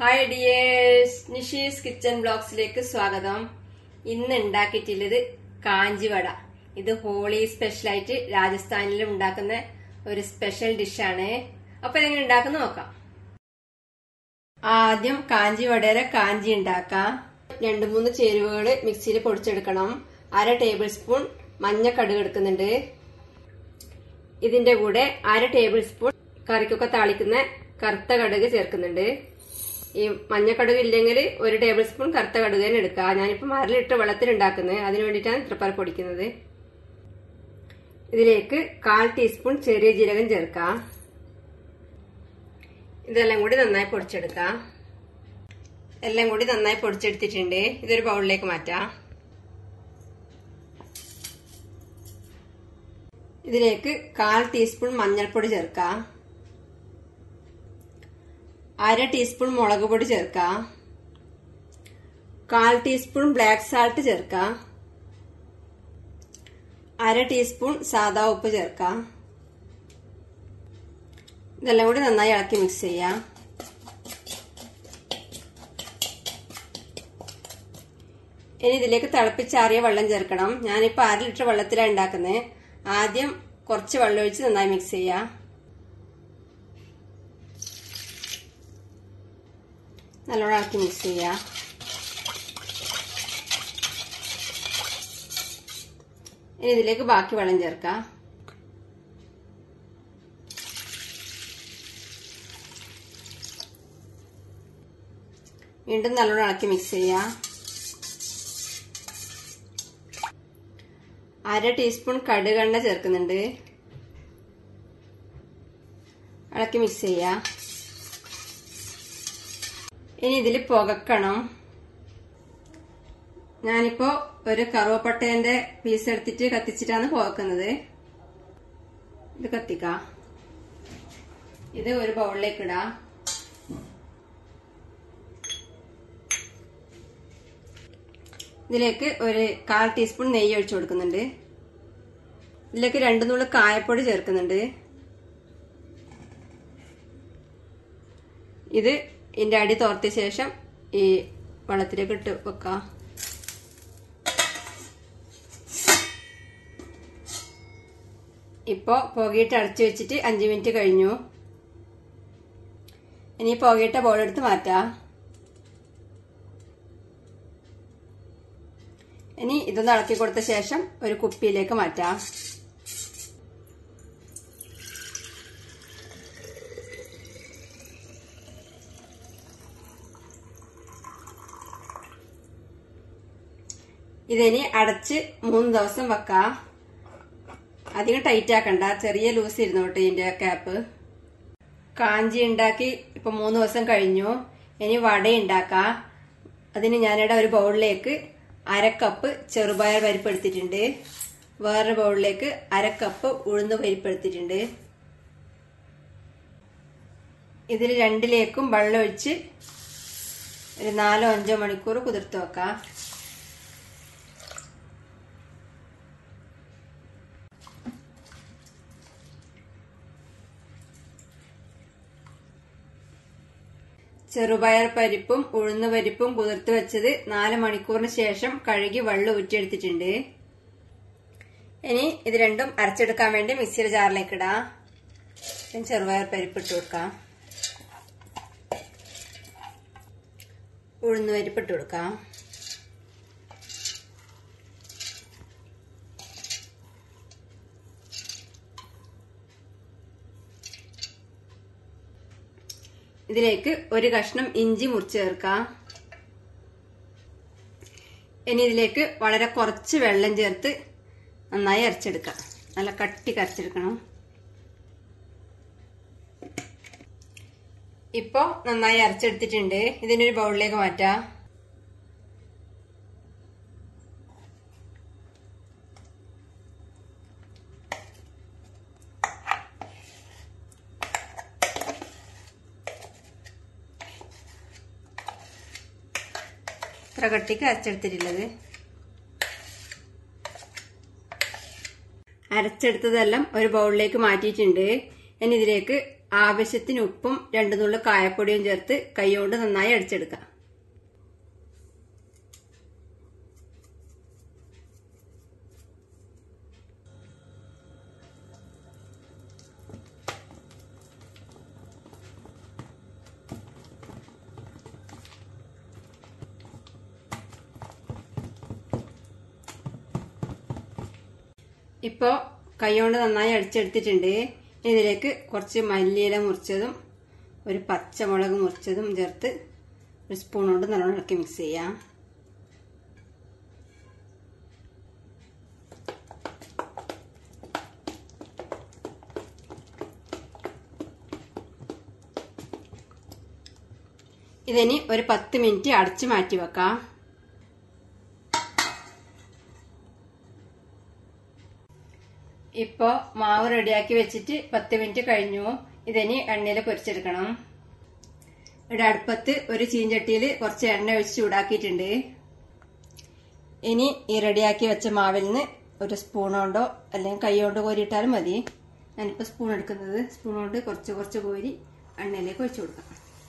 Hi dears Nishi's kitchen ബ്ലോഗ്സിലേക്ക് സ്വാഗതം ഇന്ന് ഉണ്ടാക്കിയിട്ടുള്ളത് കാഞ്ചിവട ഇത് ഹോളി സ്പെഷ്യലായിട്ട് രാജസ്ഥാനിൽ ഉണ്ടാക്കുന്ന ഒരു സ്പെഷ്യൽ ഡിഷാണ് അപ്പൊ എങ്ങനെ ഉണ്ടാക്കുന്ന നോക്കാം ആദ്യം കാഞ്ചിവടയുടെ കാഞ്ചി ഉണ്ടാക്കാം രണ്ടു മൂന്ന് ചേരുവകൾ മിക്സിയിൽ പൊടിച്ചെടുക്കണം അര ടേബിൾ സ്പൂൺ മഞ്ഞ കടുക് എടുക്കുന്നുണ്ട് ഇതിന്റെ കൂടെ അര ടേബിൾ സ്പൂൺ കറിക്കൊക്കെ താളിക്കുന്ന കറുത്ത കടുക് ചേർക്കുന്നുണ്ട് ഈ മഞ്ഞക്കടുക് ഇല്ലെങ്കിൽ ഒരു ടേബിൾ സ്പൂൺ കറുത്ത കടുക് തന്നെ എടുക്കുക ഞാനിപ്പോൾ മരലിട്ട് വെള്ളത്തിൽ ഉണ്ടാക്കുന്നത് അതിന് വേണ്ടിയിട്ടാണ് ഇത്രപ്പാൽ പൊടിക്കുന്നത് ഇതിലേക്ക് കാൽ ടീസ്പൂൺ ചെറിയ ജീരകം ചേർക്കാം ഇതെല്ലാം കൂടി നന്നായി പൊടിച്ചെടുക്കാം എല്ലാം കൂടി നന്നായി പൊടിച്ചെടുത്തിട്ടുണ്ട് ഇതൊരു ബൗളിലേക്ക് മാറ്റാം ഇതിലേക്ക് കാൽ ടീസ്പൂൺ മഞ്ഞൾപ്പൊടി ചേർക്കാം അര ടീസ്പൂൺ മുളക് പൊടി ചേർക്കാം കാൽ ടീസ്പൂൺ ബ്ലാക്ക് സാൾട്ട് ചേർക്കാം അര ടീസ്പൂൺ സാദാ ഉപ്പ് ചേർക്കാം ഇതെല്ലാം കൂടി നന്നായി ഇളക്കി മിക്സ് ചെയ്യാം ഇനി ഇതിലേക്ക് തിളപ്പിച്ചാറിയ വെള്ളം ചേർക്കണം ഞാനിപ്പോൾ അര ലിറ്റർ വെള്ളത്തിലാണ് ഉണ്ടാക്കുന്നത് ആദ്യം കുറച്ച് വെള്ളം ഒഴിച്ച് നന്നായി മിക്സ് ചെയ്യാം നല്ലോണം ഇളക്കി മിക്സ് ചെയ്യാം ഇനി ഇതിലേക്ക് ബാക്കി വെള്ളം ചേർക്കാം വീണ്ടും നല്ലോണം ഇളക്കി മിക്സ് ചെയ്യാം അര ടീസ്പൂൺ കടുകെണ്ണ ചേർക്കുന്നുണ്ട് ഇളക്കി മിക്സ് ചെയ്യാം ഇനി ഇതിൽ പുകക്കണം ഞാനിപ്പോ ഒരു കറുവപ്പട്ടേന്റെ പീസ് എടുത്തിട്ട് കത്തിച്ചിട്ടാണ് പുകക്കുന്നത് ഇത് കത്തിക്കാം ഇത് ഒരു ബൗളിലേക്ക് ഇടാം ഇതിലേക്ക് ഒരു കാൽ ടീസ്പൂൺ നെയ്യ് ഒഴിച്ചു കൊടുക്കുന്നുണ്ട് ഇതിലേക്ക് രണ്ടു നുള്ളു കായപ്പൊടി ചേർക്കുന്നുണ്ട് ഇത് ഇതിന്റെ അടി തോർത്തിയ ശേഷം ഈ വെള്ളത്തിലേക്ക് ഇട്ട് വെക്കാം ഇപ്പോ പുകയിട്ട് അടച്ചു വെച്ചിട്ട് അഞ്ചു മിനിറ്റ് കഴിഞ്ഞു ഇനി പുകയിട്ട ബോളെടുത്ത് മാറ്റാം ഇനി ഇതൊന്ന് ഇളക്കി കൊടുത്ത ശേഷം ഒരു കുപ്പിയിലേക്ക് മാറ്റാം ഇതിനി അടച്ച് മൂന്ന് ദിവസം വെക്കാം അധികം ടൈറ്റ് ആക്കണ്ട ചെറിയ ലൂസ് ഇരുന്നോട്ടെ ഇതിന്റെ ക്യാപ്പ് കാഞ്ചി ഉണ്ടാക്കി ഇപ്പൊ മൂന്ന് ദിവസം കഴിഞ്ഞു ഇനി വട ഉണ്ടാക്കാം അതിന് ഞാനിവിടെ ഒരു ബൗളിലേക്ക് അരക്കപ്പ് ചെറുപയർ പരിപ്പ് എടുത്തിട്ടുണ്ട് വേറൊരു ബൗളിലേക്ക് അരക്കപ്പ് ഉഴുന്ന് പരിപ്പ് എടുത്തിട്ടുണ്ട് ഇതിൽ രണ്ടിലേക്കും വെള്ളം ഒഴിച്ച് ഒരു നാലോ അഞ്ചോ മണിക്കൂർ കുതിർത്ത് വെക്കാം ചെറുപയർ പരിപ്പും ഉഴുന്ന് പരിപ്പും കുതിർത്ത് വെച്ചത് നാല് മണിക്കൂറിന് ശേഷം കഴുകി വെള്ളം ഊറ്റിയെടുത്തിട്ടുണ്ട് ഇനി ഇത് രണ്ടും അരച്ചെടുക്കാൻ വേണ്ടി മിക്സിയുടെ ജാറിലേക്ക് ഇടാം ചെറുപയർ പരിപ്പ് ഇട്ട് കൊടുക്കാം ഉഴുന്ന് പരിപ്പ് ഇട്ട് കൊടുക്കാം ഇതിലേക്ക് ഒരു കഷ്ണം ഇഞ്ചി മുറിച്ച് ചേർക്കാം ഇനി ഇതിലേക്ക് വളരെ കുറച്ച് വെള്ളം ചേർത്ത് നന്നായി അരച്ചെടുക്കാം നല്ല കട്ടി കരച്ചെടുക്കണം ഇപ്പോ നന്നായി അരച്ചെടുത്തിട്ടുണ്ട് ഇതിനൊരു ബൗളിലേക്ക് മാറ്റാം ഇത്ര കട്ടിക്ക് അരച്ചെടുത്തിട്ടുള്ളത് അരച്ചെടുത്തതെല്ലാം ഒരു ബൗളിലേക്ക് മാറ്റിയിട്ടുണ്ട് ഇനി ഇതിലേക്ക് ആവശ്യത്തിന് ഉപ്പും രണ്ടു നുള്ളു കായപ്പൊടിയും ചേർത്ത് കൈകൊണ്ട് നന്നായി അടിച്ചെടുക്കാം ഇപ്പോ കൈകൊണ്ട് നന്നായി അടിച്ചെടുത്തിട്ടുണ്ട് ഇനി ഇതിലേക്ക് കുറച്ച് മല്ലിയില മുറിച്ചതും ഒരു പച്ചമുളക് മുറിച്ചതും ചേർത്ത് ഒരു സ്പൂൺ കൊണ്ട് നല്ലോണം ഇളക്കി മിക്സ് ചെയ്യാം ഇതിനി ഒരു പത്ത് മിനിറ്റ് അടച്ചു മാറ്റി വെക്കാം ഇപ്പോ മാവ് റെഡിയാക്കി വെച്ചിട്ട് പത്ത് മിനിറ്റ് കഴിഞ്ഞു ഇതിനി എണ്ണയിൽ പൊരിച്ചെടുക്കണം ഇവിടെ അടുപ്പത്ത് ഒരു ചീഞ്ചട്ടിയിൽ കുറച്ച് എണ്ണ ഒഴിച്ച് ചൂടാക്കിയിട്ടുണ്ട് ഇനി ഈ റെഡിയാക്കി വെച്ച മാവിൽ നിന്ന് ഒരു സ്പൂൺ കൊണ്ടോ അല്ലെങ്കിൽ കൈ കൊണ്ടോ കോരിയിട്ടാലും മതി ഞാനിപ്പോൾ സ്പൂൺ എടുക്കുന്നത് സ്പൂൺ കൊണ്ട് കുറച്ച് കുറച്ച് കോരി എണ്ണയിലേക്ക് ഒഴിച്ചു കൊടുക്കാം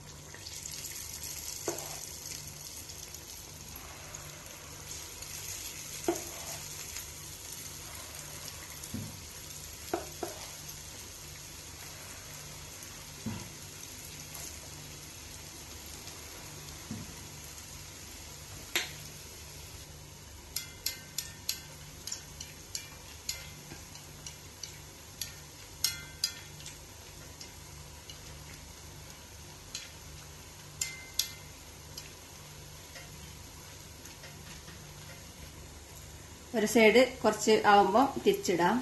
ഒരു സൈഡ് കുറച്ച് ആവുമ്പോൾ തിരിച്ചിടാം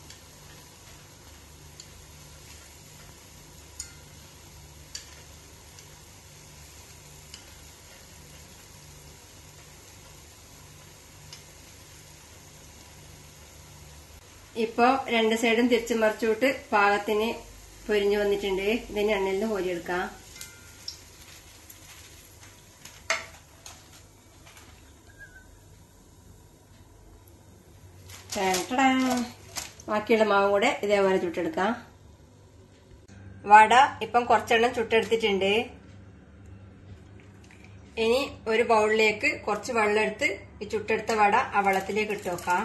ഇപ്പോ രണ്ട് സൈഡും തിരിച്ചു മറിച്ചുവിട്ട് പാകത്തിന് പൊരിഞ്ഞു വന്നിട്ടുണ്ട് ഇതിന് എണ്ണയിൽ നിന്ന് കോരിയെടുക്കാം ടടാ. ബാക്കിയുള്ള മാവും കൂടെ ഇതേപോലെ ചുട്ടെടുക്കാം വട ഇപ്പം കുറച്ചെണ്ണം ചുട്ടെടുത്തിട്ടുണ്ട് ഇനി ഒരു ബൗളിലേക്ക് കുറച്ച് വെള്ളം എടുത്ത് ഈ ചുട്ടെടുത്ത വട ആ വെള്ളത്തിലേക്ക് ഇട്ട് വെക്കാം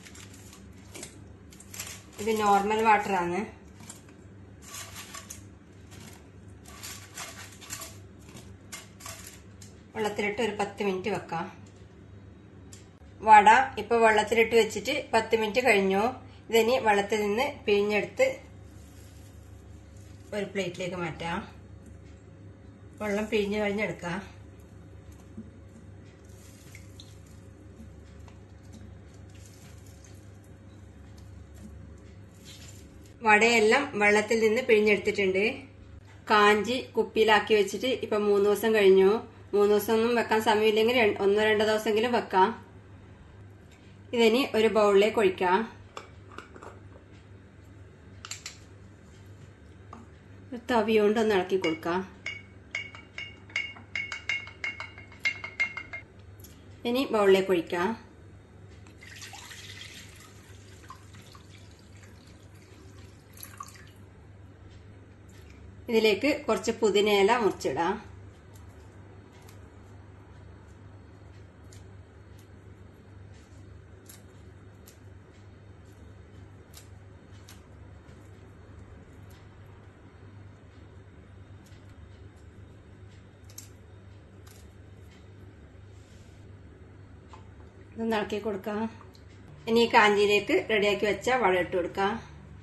ഇത് നോർമൽ വാട്ടറാണ് വെള്ളത്തിലിട്ട് ഒരു പത്ത് മിനിറ്റ് വെക്കാം വട ഇപ്പൊ വെള്ളത്തിലിട്ട് വെച്ചിട്ട് പത്ത് മിനിറ്റ് കഴിഞ്ഞു ഇതിനി വെള്ളത്തിൽ നിന്ന് പിഴിഞ്ഞെടുത്ത് ഒരു പ്ലേറ്റിലേക്ക് മാറ്റാം വെള്ളം പിഴിഞ്ഞ് കഴിഞ്ഞെടുക്കാം വടയെല്ലാം വെള്ളത്തിൽ നിന്ന് പിഴിഞ്ഞെടുത്തിട്ടുണ്ട് കാഞ്ചി കുപ്പിയിലാക്കി വെച്ചിട്ട് ഇപ്പൊ മൂന്ന് ദിവസം കഴിഞ്ഞു മൂന്ന് ദിവസം ഒന്നും വെക്കാൻ സമയമില്ലെങ്കിൽ രണ്ട്- ഒന്നോ രണ്ടോ ദിവസമെങ്കിലും വെക്കാം ഇതിനി ഒരു ബൗളിലേക്ക് ഒഴിക്കാം ഒരു തവി കൊണ്ട് ഒന്ന് ഇളക്കി കൊടുക്കാം ഇനി ബൗളിലേക്ക് ഒഴിക്കാം ഇതിലേക്ക് കുറച്ച് പുതിനയില മുറിച്ചിടാം ഇതൊന്ന് ഇളക്കി കൊടുക്കാം ഇനി ഈ കാഞ്ചിയിലേക്ക് റെഡിയാക്കി വെച്ച വട ഇട്ട് കൊടുക്കാം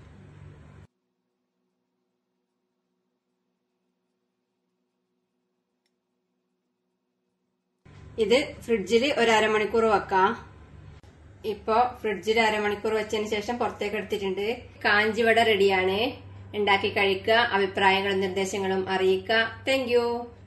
ഇത് ഫ്രിഡ്ജിൽ ഒരു അരമണിക്കൂർ വെക്കാം ഇപ്പോ ഫ്രിഡ്ജിൽ അരമണിക്കൂർ വെച്ചതിന് ശേഷം പുറത്തേക്ക് എടുത്തിട്ടുണ്ട് കാഞ്ചിവട റെഡിയാണ് ഉണ്ടാക്കി കഴിക്കുക അഭിപ്രായങ്ങളും നിർദ്ദേശങ്ങളും അറിയിക്കുക താങ്ക്